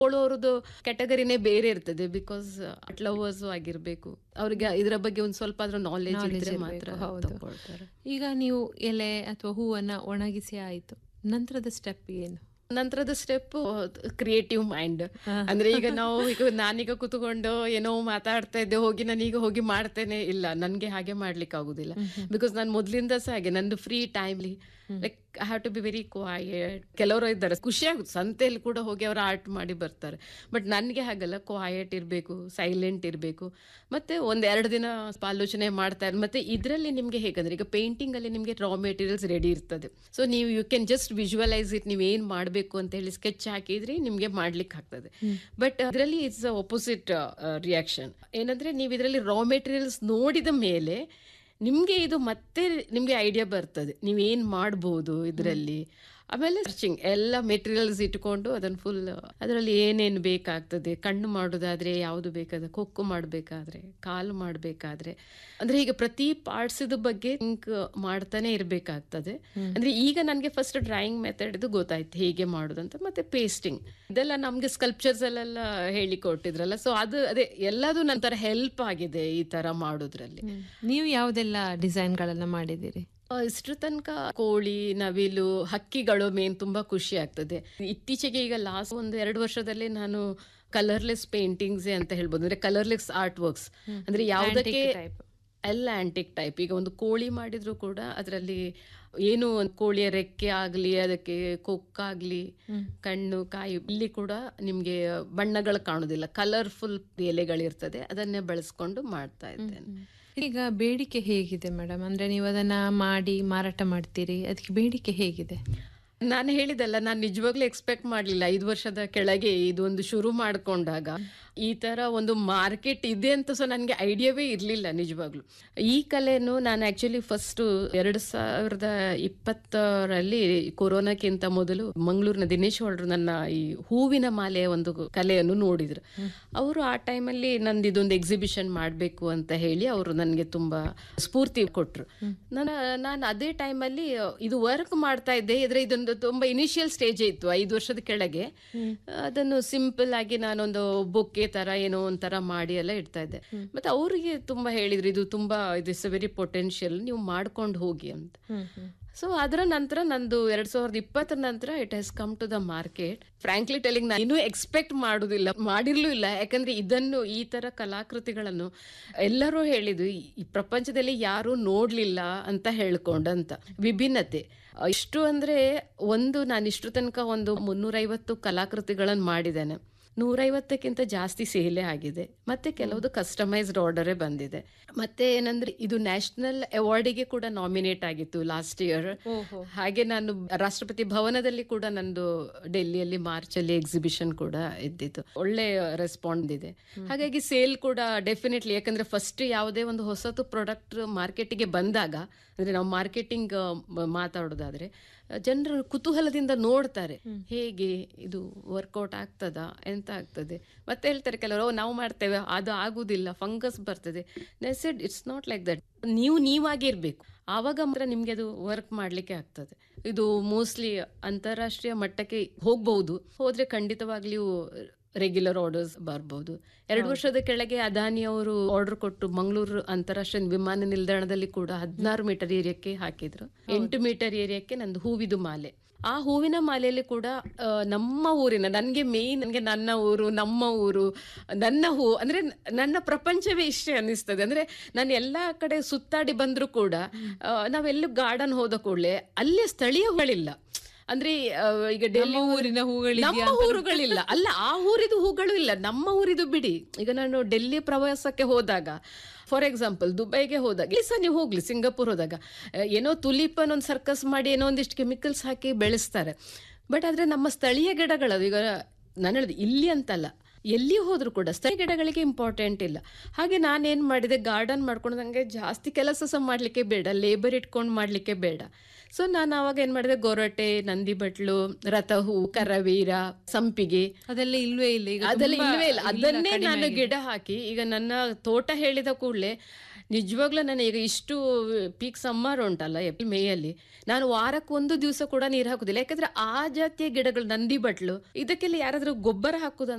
ಕೊಳ್ಳೋರದ್ದು ಕ್ಯಾಟಗರಿನೇ ಬೇರೆ ಇರ್ತದೆ because lovers ಆಗಿರ್ಬೇಕು ಅವ್ರಿಗೆ ಇದರ ಬಗ್ಗೆ ಒಂದ್ ಸ್ವಲ್ಪ ಆದ್ರೂ ನಾಲೆಜ್ Knowledge ಇದ್ರೆ ಇರ್ಬೇಕು, ಮಾತ್ರ ಹೌದು. ತಗೊಳ್ತಾರೆ ಈಗ ನೀವು ಎಲೆ ಅಥವಾ ಹೂವನ್ನ ಒಣಗಿಸಿ ಆಯ್ತು ನಂತರದ ಸ್ಟೆಪ್ ಏನು ನಂತರದ ಸ್ಟೆಪ್ ಕ್ರಿಯೇಟಿವ್ ಮೈಂಡ್ ಅಂದ್ರೆ ಈಗ ನಾವು ಈಗ ನಾನೀಗ ಕುತ್ಕೊಂಡು ಏನೋ ಮಾತಾಡ್ತಾ ಇದ್ದೆ ಹೋಗಿ ನಾನೀಗ ಹೋಗಿ ಮಾಡ್ತೇನೆ ಇಲ್ಲ ನನ್ಗೆ ಹಾಗೆ ಮಾಡ್ಲಿಕ್ಕೆ ಆಗುದಿಲ್ಲ ಬಿಕಾಸ್ ನಾನು ಮೊದ್ಲಿಂದ ಸಹ ಹಾಗೆ ನಂದು ಫ್ರೀ ಟೈಮ್ಲಿ like I have to be very quiet ಕೆಲವರು ಇದ್ದಾರೆ ಖುಷಿ ಆಗುತ್ತೆ ಸಂತೆಯಲ್ಲಿ ಕೂಡ ಹೋಗಿ ಅವರು ಆರ್ಟ್ ಮಾಡಿ ಬರ್ತಾರೆ ಬಟ್ ನನಗೆ ಹಾಗಲ್ಲ ಕ್ವಾಯಟ್ ಇರಬೇಕು ಸೈಲೆಂಟ್ ಇರಬೇಕು ಮತ್ತೆ ಒಂದ್ ಎರಡು ದಿನ ಸ್ವಲ್ಪ ಆಲೋಚನೆ ಮಾಡ್ತಾ ಇರ್ ಮತ್ತೆ ಇದರಲ್ಲಿ ನಿಮ್ಗೆ ಹೇಗಂದ್ರೆ ಈಗ ಪೇಂಟಿಂಗ್ ಅಲ್ಲಿ ನಿಮ್ಗೆ ರಾ ಮೆಟೀರಿಯಲ್ಸ್ ರೆಡಿ ಇರ್ತದೆ ಸೊ ನೀವು you can just visualise it ನೀವು ಏನ್ ಮಾಡಬೇಕು ಅಂತ ಹೇಳಿ ಸ್ಕೆಚ್ ಹಾಕಿದ್ರೆ ನಿಮ್ಗೆ ಮಾಡ್ಲಿಕ್ಕೆ ಆಗ್ತದೆ ಬಟ್ ಇದರಲ್ಲಿ ಇಟ್ಸ್ ಅಪೋಸಿಟ್ ರಿಯಾಕ್ಷನ್ ಏನಂದ್ರೆ ನೀವು ಇದರಲ್ಲಿ ರಾ ಮೆಟೀರಿಯಲ್ಸ್ ನೋಡಿದ ಮೇಲೆ ನಿಮ್ಗೆ ಇದು ಮತ್ತೆ ನಿಮ್ಗೆ ಐಡಿಯಾ ಬರ್ತದೆ ನೀವೇನ್ ಮಾಡ್ಬೋದು ಇದರಲ್ಲಿ ಆಮೇಲೆ ಸರ್ಚಿಂಗ್ ಎಲ್ಲ ಮೆಟೀರಿಯಲ್ಸ್ ಇಟ್ಕೊಂಡು ಅದನ್ನ ಫುಲ್ ಅದರಲ್ಲಿ ಏನೇನು ಬೇಕಾಗ್ತದೆ ಕಣ್ಣು ಮಾಡೋದಾದ್ರೆ ಯಾವುದು ಬೇಕಾದ್ರೆ ಕೊಕ್ಕು ಮಾಡಬೇಕಾದ್ರೆ ಕಾಲು ಮಾಡಬೇಕಾದ್ರೆ ಅಂದ್ರೆ ಈಗ ಪ್ರತಿ ಪಾರ್ಟ್ಸ್ ಬಗ್ಗೆ ಥಿಂಕ್ ಮಾಡ್ತಾನೆ ಇರಬೇಕಾಗ್ತದೆ ಅಂದ್ರೆ ಈಗ ನನಗೆ ಫಸ್ಟ್ ಡ್ರಾಯಿಂಗ್ ಮೆಥಡ್ ಇದು ಗೊತ್ತಾಯ್ತು ಹೇಗೆ ಮಾಡೋದಂತ ಮತ್ತೆ ಪೇಸ್ಟಿಂಗ್ ಇದೆಲ್ಲ ನಮ್ಗೆ ಸ್ಕಲ್ಪ್ಚರ್ಸ್ ಅಲ್ಲೆಲ್ಲ ಹೇಳಿ ಕೊಟ್ಟಿದ್ರಲ್ಲ ಸೊ ಅದು ಅದೇ ಎಲ್ಲದೂ ನಂತರ ಹೆಲ್ಪ್ ಆಗಿದೆ ಈ ತರ ಮಾಡೋದ್ರಲ್ಲಿ ನೀವು ಯಾವುದೆಲ್ಲ ಡಿಸೈನ್ಗಳೆಲ್ಲ ಮಾಡಿದ್ದೀರಿ ಆ, ಇಷ್ಟ್ರ ತನಕ ಕೋಳಿ ನವಿಲು ಹಕ್ಕಿಗಳು ಮೇನ್ ತುಂಬಾ ಖುಷಿ ಆಗ್ತದೆ ಇತ್ತೀಚೆಗೆ ಈಗ ಲಾಸ್ಟ್ ಒಂದು ಎರಡು ವರ್ಷದಲ್ಲಿ ನಾನು ಕಲರ್ಲೆಸ್ ಪೇಂಟಿಂಗ್ಸ್ ಅಂತ ಹೇಳ್ಬೋದು ಅಂದ್ರೆ ಕಲರ್ಲೆಸ್ ಆರ್ಟ್ ವರ್ಕ್ಸ್ ಅಂದ್ರೆ ಯಾವುದಕ್ಕೆ type. ಎಲ್ಲ ಆಂಟಿಕ್ ಟೈಪ್ ಈಗ ಒಂದು ಕೋಳಿ ಮಾಡಿದ್ರು ಕೂಡ ಅದರಲ್ಲಿ ಏನು ಒಂದು ಕೋಳಿಯ ರೆಕ್ಕೆ ಆಗ್ಲಿ ಅದಕ್ಕೆ ಕೊಕ್ಕಾಗ್ಲಿ ಕಣ್ಣು ಕಾಯಿ ಇಲ್ಲಿ ಕೂಡ ನಿಮ್ಗೆ ಬಣ್ಣಗಳು ಕಾಣುದಿಲ್ಲ ಕಲರ್ಫುಲ್ ಎಲೆಗಳಿರ್ತದೆ ಅದನ್ನೇ ಬಳಸ್ಕೊಂಡು ಮಾಡ್ತಾ ಇದ್ದೇನೆ ಈಗ ಬೇಡಿಕೆ ಹೇಗಿದೆ ಮೇಡಮ್ ಅಂದ್ರೆ ನೀವು ಅದನ್ನ ಮಾಡಿ ಮಾರಾಟ ಮಾಡ್ತೀರಿ ಅದಕ್ಕೆ ಬೇಡಿಕೆ ಹೇಗಿದೆ ನಾನು ಹೇಳಿದಲ್ಲ ನಾನು ನಿಜವಾಗ್ಲೂ ಎಕ್ಸ್ಪೆಕ್ಟ್ ಮಾಡಲಿಲ್ಲ ಐದು ವರ್ಷದ ಕೆಳಗೆ ಇದೊಂದು ಶುರು ಮಾಡ್ಕೊಂಡಾಗ ಈ ತರ ಒಂದು ಮಾರ್ಕೆಟ್ ಇದೆ ಅಂತ ಸೊ ನನಗೆ ಐಡಿಯಾವೇ ಇರಲಿಲ್ಲ ನಿಜವಾಗ್ಲು ಈ ಕಲೆನು ನಾನು ಆಕ್ಚುಲಿ ಫಸ್ಟ್ ಎರಡು ಸಾವಿರದ ಇಪ್ಪತ್ತರಲ್ಲಿ ಕೊರೋನಾಕ್ಕಿಂತ ಮೊದಲು ಮಂಗಳೂರಿನ ದಿನೇಶ್ ಹೊಳ್ರು ನನ್ನ ಈ ಹೂವಿನ ಮಾಲೆಯ ಒಂದು ಕಲೆಯನ್ನು ನೋಡಿದ್ರು ಅವರು ಆ ಟೈಮಲ್ಲಿ ನಂದು ಇದೊಂದು ಎಕ್ಸಿಬಿಷನ್ ಮಾಡಬೇಕು ಅಂತ ಹೇಳಿ ಅವರು ನನಗೆ ತುಂಬಾ ಸ್ಫೂರ್ತಿ ಕೊಟ್ರು ನಾನು ನಾನು ಅದೇ ಟೈಮಲ್ಲಿ ಇದು ವರ್ಕ್ ಮಾಡ್ತಾ ಇದ್ದೆ ಇದ್ರೆ ಇದೊಂದು ತುಂಬಾ ಇನಿಷಿಯಲ್ ಸ್ಟೇಜ್ ಇತ್ತು ಐದು ವರ್ಷದ ಕೆಳಗೆ ಅದನ್ನು ಸಿಂಪಲ್ ಆಗಿ ನಾನೊಂದು ಬೊಕ್ಕೆ ತರ ಏನೋ ಒಂಥರ ಮಾಡಿ ಎಲ್ಲ ಇಡ್ತಾ ಇದ್ದೆ ಮತ್ತೆ ಅವರಿಗೆ ತುಂಬಾ ಹೇಳಿದ್ರು ಇದು ತುಂಬಾ ಇದು ಇಸ್ ವೆರಿ ಪೊಟೆನ್ಷಿಯಲ್ ನೀವು ಮಾಡ್ಕೊಂಡು ಹೋಗಿ ಅಂತ ಸೊ ಅದರ ನಂತರ ನಂದು ಎರಡ್ ಸಾವಿರದ ಇಪ್ಪತ್ತರ ನಂತರ it has come to the market frankly telling ನಾನು ಇನ್ನೂ ಎಕ್ಸ್ಪೆಕ್ಟ್ ಮಾಡುದಿಲ್ಲ ಮಾಡಿರ್ಲೂ ಇಲ್ಲ ಯಾಕಂದ್ರೆ ಇದನ್ನು ಈ ತರ ಕಲಾಕೃತಿಗಳನ್ನು ಎಲ್ಲರೂ ಹೇಳಿದ್ರು ಈ- ಈ ಪ್ರಪಂಚದಲ್ಲಿ ಯಾರು ನೋಡ್ಲಿಲ್ಲ ಅಂತ ಹೇಳ್ಕೊಂಡಂತ ವಿಭಿನ್ನತೆ ಇಷ್ಟು ಅಂದ್ರೆ ಒಂದು ನಾನು ಇಷ್ಟು ತನಕ ಒಂದು ಮುನ್ನೂರೈವತ್ತು ಕಲಾಕೃತಿಗಳನ್ನು ಮಾಡಿದ್ದೇನೆ ನೂರೈವತ್ತಕ್ಕಿಂತ ಜಾಸ್ತಿ ಸೇಲೆ ಆಗಿದೆ ಮತ್ತೆ ಕೆಲವುದು ಕಸ್ಟಮೈಸ್ಡ್ ಆರ್ಡರೇ ಬಂದಿದೆ ಮತ್ತೆ ಏನಂದ್ರೆ ಇದು ನ್ಯಾಷನಲ್ ಅವಾರ್ಡಿಗೆ ಕೂಡ ನಾಮಿನೇಟ್ ಆಗಿತ್ತು ಲಾಸ್ಟ್ ಇಯರ್ ಹಾಗೆ ನಾನು ರಾಷ್ಟ್ರಪತಿ ಭವನದಲ್ಲಿ ಕೂಡ ನಂದು ಡೆಲ್ಲಿಯಲ್ಲಿ ಮಾರ್ಚ್ ಅಲ್ಲಿ ಎಕ್ಸಿಬಿಷನ್ ಕೂಡ ಇದ್ದಿತ್ತು ಒಳ್ಳೆ ರೆಸ್ಪಾಂಡ್ ಇದೆ ಹಾಗಾಗಿ ಸೇಲ್ ಕೂಡ ಡೆಫಿನೆಟ್ಲಿ ಯಾಕಂದ್ರೆ ಫಸ್ಟ್ ಯಾವುದೇ ಒಂದು ಹೊಸತು ಪ್ರಾಡಕ್ಟ್ ಮಾರ್ಕೆಟಿಗೆ ಬಂದಾಗ ಅಂದ್ರೆ ನಾವು ಮಾರ್ಕೆಟಿಂಗ್ ಮಾತಾಡೋದಾದ್ರೆ ಜನರು ಕುತೂಹಲದಿಂದ ನೋಡ್ತಾರೆ ಹೇಗೆ ಇದು ವರ್ಕೌಟ್ ಆಗ್ತದಾ ಎಂತ ಆಗ್ತದೆ ಮತ್ತೆ ಹೇಳ್ತಾರೆ ಕೆಲವರು "ಓ, ನಾವು ಮಾಡ್ತೇವೆ ಅದು ಆಗುದಿಲ್ಲ ಫಂಗಸ್ ಬರ್ತದೆ ನೆಸೆಡ್ ಇಟ್ಸ್ ನಾಟ್ ಲೈಕ್ ದಟ್ ನೀವು ನೀವಾಗಿರ್ಬೇಕು ಆವಾಗ ಮಾತ್ರ ನಿಮ್ಗೆ ಅದು ವರ್ಕ್ ಮಾಡ್ಲಿಕ್ಕೆ ಆಗ್ತದೆ ಇದು ಮೋಸ್ಟ್ಲಿ ಅಂತಾರಾಷ್ಟ್ರೀಯ ಮಟ್ಟಕ್ಕೆ ಹೋಗ್ಬಹುದು ಹೋದ್ರೆ ಖಂಡಿತವಾಗ್ಲಿಯೂ ರೆಗ್ಯುಲರ್ ಆರ್ಡರ್ಸ್ ಬರ್ಬೋದು ಎರಡು ವರ್ಷದ ಕೆಳಗೆ ಅದಾನಿ ಅವರು ಆರ್ಡರ್ ಕೊಟ್ಟು ಮಂಗಳೂರು ಅಂತಾರಾಷ್ಟ್ರೀಯ ವಿಮಾನ ನಿಲ್ದಾಣದಲ್ಲಿ ಕೂಡ ಹದಿನಾರು ಮೀಟರ್ ಏರಿಯಾಕ್ಕೆ ಹಾಕಿದ್ರು ಎಂಟು ಮೀಟರ್ ಏರಿಯಾಕ್ಕೆ ನಂದು ಹೂವಿದು ಮಾಲೆ ಆ ಹೂವಿನ ಮಾಲೆಯಲ್ಲಿ ಕೂಡ ಆ, ನಮ್ಮ ಊರಿನ ನನಗೆ ಮೇನ್ ನನಗೆ ನನ್ನ ಊರು ನಮ್ಮ ಊರು ನನ್ನ ಹೂ ಅಂದ್ರೆ ನನ್ನ ಪ್ರಪಂಚವೇ ಇಷ್ಟೇ ಅನ್ನಿಸ್ತದೆ ಅಂದ್ರೆ ನಾನು ಎಲ್ಲಾ ಕಡೆ ಸುತ್ತಾಡಿ ಬಂದ್ರು ಕೂಡ ಆ, ನಾವೆಲ್ಲೂ ಗಾರ್ಡನ್ ಹೋದ ಕೂಡಲೇ ಅಲ್ಲಿ ಸ್ಥಳೀಯ ಹೂಗಳಿಲ್ಲ ಅಂದ್ರೆ ಆ, ಈಗ ಡೆಲ್ಲಿ ಊರಿನ ಹೂಗಳಿದ್ಯಾ ನಮ್ಮ ಊರುಗಳಿಲ್ಲ ಅಲ್ಲ ಆ ಊರಿದು ಹೂಗಳು ಇಲ್ಲ ನಮ್ಮ ಊರಿದು ಬಿಡಿ ಈಗ ನಾನು ಡೆಲ್ಲಿ ಪ್ರವಾಸಕ್ಕೆ ಹೋದಾಗ ಫಾರ್ ಎಕ್ಸಾಂಪಲ್ ದುಬೈಗೆ ಹೋದಾಗ ಇಲ್ಲಿ ಸಹ ನೀವು ಹೋಗ್ಲಿ ಸಿಂಗಾಪುರ್ ಹೋದಾಗ ಆ, ಏನೋ ತುಲಿಪ್ ಒಂದು ಸರ್ಕಸ್ ಮಾಡಿ ಏನೋ ಒಂದಿಷ್ಟು ಕೆಮಿಕಲ್ಸ್ ಹಾಕಿ ಬೆಳೆಸ್ತಾರೆ ಬಟ್ ಆದ್ರೆ ನಮ್ಮ ಸ್ಥಳೀಯ ಗಿಡಗಳದು ಈಗ ನಾನು ಹೇಳಿದೆ ಇಲ್ಲಿ ಅಂತಲ್ಲ ಎಲ್ಲಿ ಹೋದ್ರು ಕೂಡ ಸ್ಥಳೀಯ ಗಿಡಗಳಿಗೆ ಇಂಪಾರ್ಟೆಂಟ್ ಇಲ್ಲ ಹಾಗೆ ನಾನೇನ್ ಮಾಡಿದೆ ಗಾರ್ಡನ್ ಮಾಡ್ಕೊಂಡು ನಂಗೆ ಜಾಸ್ತಿ ಕೆಲಸ ಸಹ ಮಾಡ್ಲಿಕ್ಕೆ ಬೇಡ ಲೇಬರ್ ಇಟ್ಕೊಂಡು ಮಾಡ್ಲಿಕ್ಕೆ ಬೇಡ ಸೊ ನಾನು ಅವಾಗ ಏನ್ ಮಾಡಿದೆ ಗೊರಟೆ ನಂದಿ ಬಟ್ಲು ರಥಹೂ ಕರವೀರ ಸಂಪಿಗೆ ಅದೆಲ್ಲ ಇಲ್ವೇ ಇಲ್ಲ ಈಗ ಅದೆಲ್ಲ ತುಂಬಾ ಇಲ್ವೇ ಇಲ್ಲ ಇಲ್ಲ, ಅದನ್ನೇ ಕಡಿಮೆ ನಾನು ಆಗಿದೆ. ಗಿಡ ಹಾಕಿ ಈಗ ನನ್ನ ತೋಟ ಹೇಳಿದ ಕೂಡಲೇ ನಿಜವಾಗ್ಲೂ ನಾನು ಈಗ ಇಷ್ಟು ಪೀಕ್ ಸಮ್ಮರ್ ಉಂಟಲ್ಲ ಏಪ್ರಿಲ್ ಮೇಯಲ್ಲಿ ನಾನು ವಾರಕ್ಕೆ ಒಂದು ದಿವಸ ಕೂಡ ನೀರು ಹಾಕುದಿಲ್ಲ ಯಾಕಂದ್ರೆ ಆ ಜಾತಿಯ ಗಿಡಗಳು ನಂದಿ ಬಟ್ಲು ಇದಕ್ಕೆಲ್ಲ ಯಾರಾದ್ರೂ ಗೊಬ್ಬರ ಹಾಕುದಂತ